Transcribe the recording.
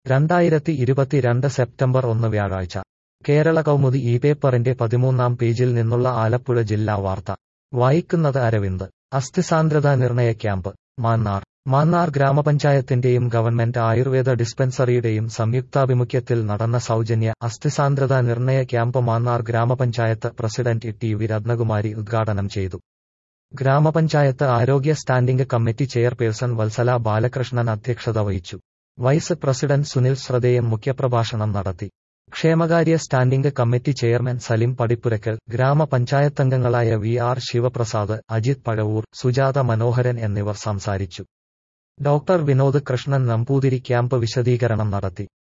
രണ്ടായിരത്തി ഇരുപത്തിരണ്ട് സെപ്റ്റംബർ ഒന്ന് വ്യാഴാഴ്ച കേരള കൗമുദി ഈ പേപ്പറിന്റെ പതിമൂന്നാം പേജിൽ നിന്നുള്ള ആലപ്പുഴ ജില്ലാ വാർത്ത വായിക്കുന്നത് അരവിന്ദ് അസ്ഥിസാന്ദ്രത നിർണയ ക്യാമ്പ് മാന്നാർ മാന്നാർ ഗ്രാമപഞ്ചായത്തിന്റെയും ഗവൺമെന്റ് ആയുർവേദ ഡിസ്പെൻസറിയുടെയും സംയുക്താഭിമുഖ്യത്തിൽ നടന്ന സൗജന്യ അസ്ഥിസാന്ദ്രത നിർണയ ക്യാമ്പ് മാന്നാർ ഗ്രാമപഞ്ചായത്ത് പ്രസിഡന്റ് ടി വി രത്നകുമാരി ഉദ്ഘാടനം ചെയ്തു ഗ്രാമപഞ്ചായത്ത് ആരോഗ്യ standing committee chairperson Vatsala Balakrishnan അധ്യക്ഷത വഹിച്ചു വൈസ് പ്രസിഡന്റ് സുനിൽ ശ്രദ്ധേയം മുഖ്യപ്രഭാഷണം നടത്തി ക്ഷേമകാര്യ standing committee chairman Salim Padippurakkal ഗ്രാമപഞ്ചായത്തംഗങ്ങളായ വി ആർ ശിവപ്രസാദ് അജിത് പഴവൂർ സുജാത മനോഹരൻ എന്നിവർ സംസാരിച്ചു ഡോക്ടർ വിനോദ് കൃഷ്ണൻ നമ്പൂതിരി ക്യാമ്പ് വിശദീകരണം നടത്തി